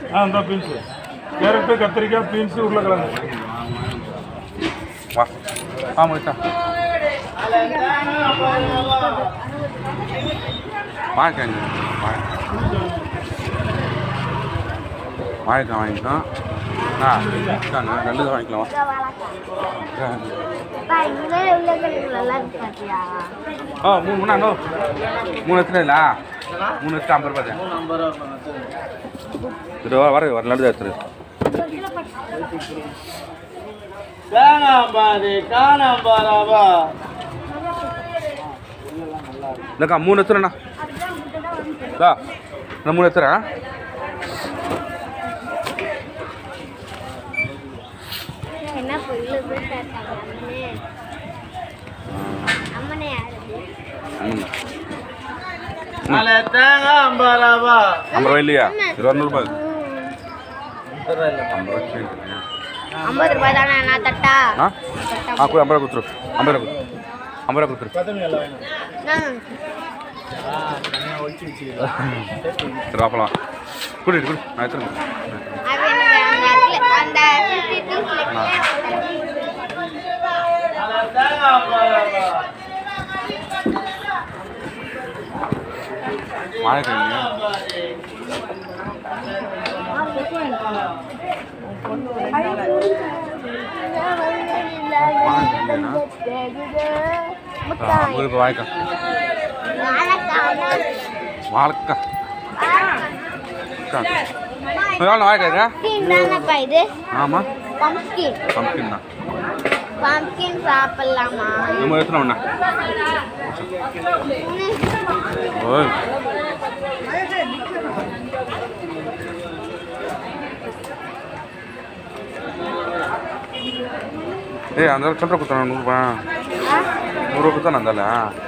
ஆ இந்த beans carrot கத்திரிக்காய் beans உருளைக்கிழங்கு வா வா முடிச்சா வாங்கிக்கோங்க வாங்கிக்கலாம் வாங்கிக்கலாம் ஆ இந்தாங்க, ரெண்டு தான் வாங்கிக்கலாம் வா. இங்கே உருளைக்கிழங்குலாம் இருக்கு பாத்தியா ஓ மூணு மூணா நோ மூணு எத்தனை இல்லை மூணு எத்தனை ஐம்பது ரூபாய் தான் இது வர வர வர லட்டு எடுத்துரு காணாம்பாரு காணாம்பாராவா இல்லைக்கா மூணு எத்தனைண்ணா இதா நான் மூணு எத்துறேன் என்ன புல்லு போய் கேட்டாங்க அம்மனே அம்மனே யாரு அல தேங்காம்பாராவா ஐம்பது ரூபாய் இல்லையா இருபது ரூபாய் ஐம்பது ரூபாய் ஐம்பது ரூபாய் தானே நான் தட்டா ஆ ஆ கொடு ஐம்பது ரூபா கொடுத்துரு ஐம்பது ரூபா கொடு ஐம்பது ரூபா கொடுத்துரு நான் சரி வாப்பலாம் குடி குடி நான் எடுத்துருங்க அது எனக்கு அந்த இடத்துல- அந்த ஃபிஃப்டி டூ அல தேங்காம்பாராவா வாழைக்காய் ஐம்பது ரூபாய் வாழைக்காய் வாழைக்காய் எவ்வளோ வாழைக்காய்க்கா தானப்பா இது ஆமாம் பம்ப்கின் பம்ப்கின் தான் பம்ப்கின் சாப்பிடலாமா நம்ம எத்தனை ஒன்றா ஓய் ஏய் அந்த சொல்கிற குத்தான நூறுரூபா நூறுரூவா குத்தான அந்தால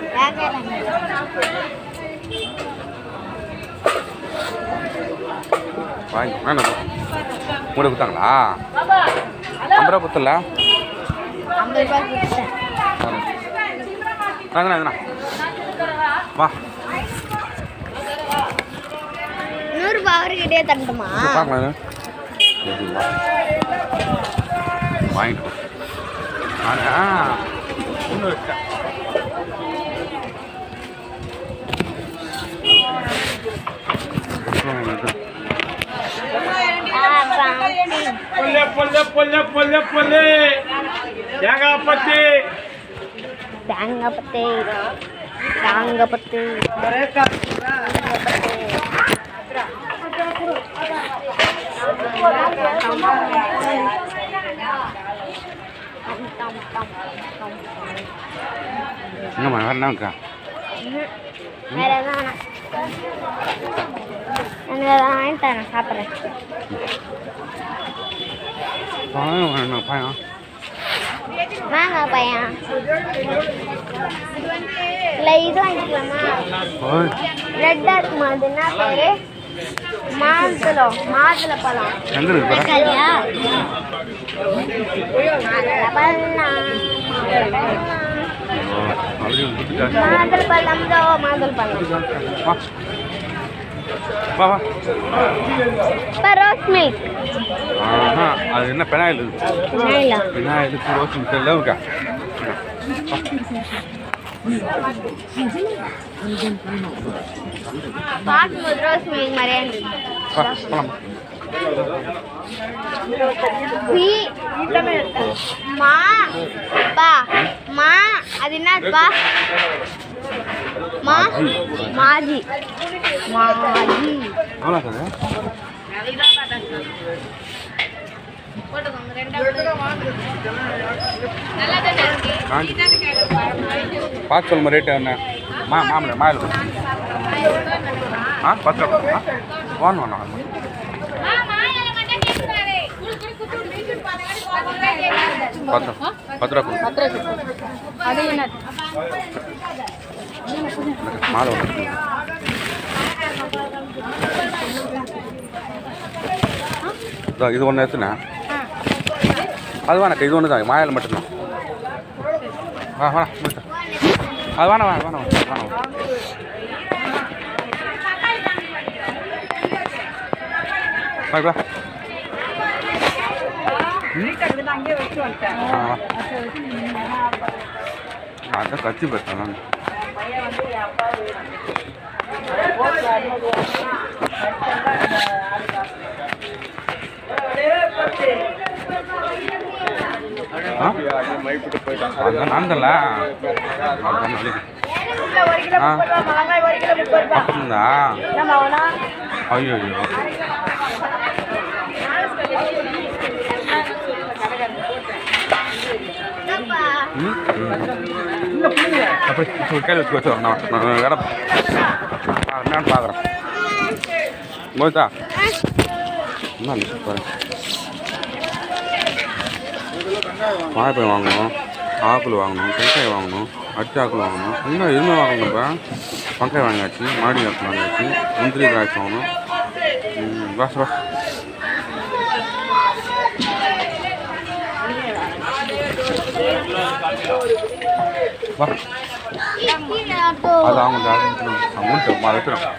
வாங்கி வேணாம் மூணு குத்தாங்களா ஐம்பது ரூபா குத்தல ஐம்பது ரூபாய் கொடுத்தேன் வாங்கண்ணா வாங்கண்ணா வா நூறுரூபா அவர்கிட்டயே தரட்டுமா இங்க பார்க்கலாம் இது. சரி, வா. வாங்கிட்டு போ. வாங்க. ஆ, ஒண்ணு வச்சா. பொல்ல பொல்ல பொல்ல பொல்ல பொல்ல தேங்காய் பத்தி தேங்காய் பத்து தேங்காய் பத்து என்னம்மா வேற என்ன இருக்கா வேற எதுவும் வேணாம் எனக்கு அதை வாங்கிட்டு நான் சாப்பிட்றேன் பழம் வேணும் பழம் வாங்க பையன் இல்லை இது வாங்கிக்கலாமா ஓய் ரெட்டாக இருக்குமா அது என்ன பேரு மாதுளம் மாதுளை பழம் எங்க இருக்கு பாரு சரியா பழம் ஓ, அப்படியே கொடுத்துட்டா. மாதுளை பழம் தான் மாதுளை பழம் வா வா வா இப்போ ரோஸ் மில்க் ஆஹா அது என்ன பெனாயில் இல்லை பெனாயிலுக்கு ரோஸ் மிட்டாய் இருக்கா பார்க்கும்போது ரோஸ் மில்க் மாதிரியே இருந்துச்சு வா போலாம் சி மா பா மா அது என்னப்பா மா மாஜி மாஜி எவ்வளோ சார் காஞ்சி பார்த்து சொல்லுமா ரேட்டு என்ன மா மாமலை மாயில் ஆ பத்து ரூபா ஆ ஒன்று ஒன்று பத்து ரூபா பத்து ரூபா கொடு மாலை ஒன்று இதோ இது ஒன்று எடுத்துனே அது வேணாக்கா இது ஒன்று தான் மாயில் மட்டும்தான் வா வா முடிச்சா. அது வேணாம் வேணாம் வேணாம் வேணாம் வா வா ஆ வா. அதான் கட்சி பேசுறேன் அதான் நந்தல ஆ பக்கம்தா ஐயோ ஐயோ ம் ம். அப்படி இப்படி கையில் வச்சு வச்சு நான் நான் இடம் என்னன்னு பார்க்குறேன் போய்தா என்ன பாரு வாழைப்பழம் வாங்கணும் ஆப்பிள் வாங்கணும் வெங்காயம் வாங்கணும் அச்சாப்பிள் வாங்கணும் இன்னும் எதுவுமே வாங்கணும் இப்போ வெங்காயம் வாங்கியாச்சு மாடி ஆப்பிள் வாங்கியாச்சு முந்திரி திராட்சை வாங்கணும் ம், வாஸ் வாஸ் வா அது அவங்க அமௌண்ட்டு அதை வச்சிடும்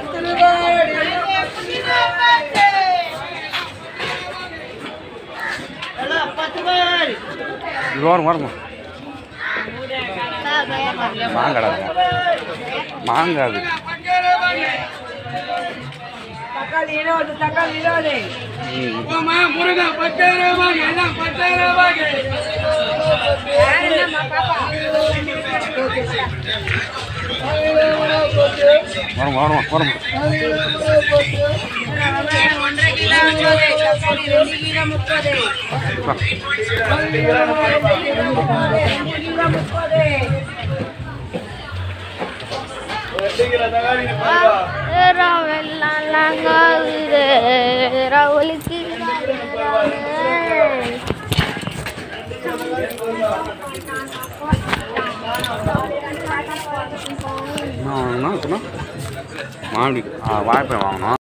இது வரும் வருமா மாங்காடா மாங்காய் அது தக்காளி இருபது தக்காளி இருபது ம். வரும் வரும் வரும் ஒன்றரை கிலோ இருபது தக்காளி ரெண்டு கிலோ முப்பது வா. ரெண்டு கிலோ முப்பது ரவுலுக்கு என்ன வாங்கணும் சொன்னா மாடி ஆ வாழைப்பழம் வாங்கணும்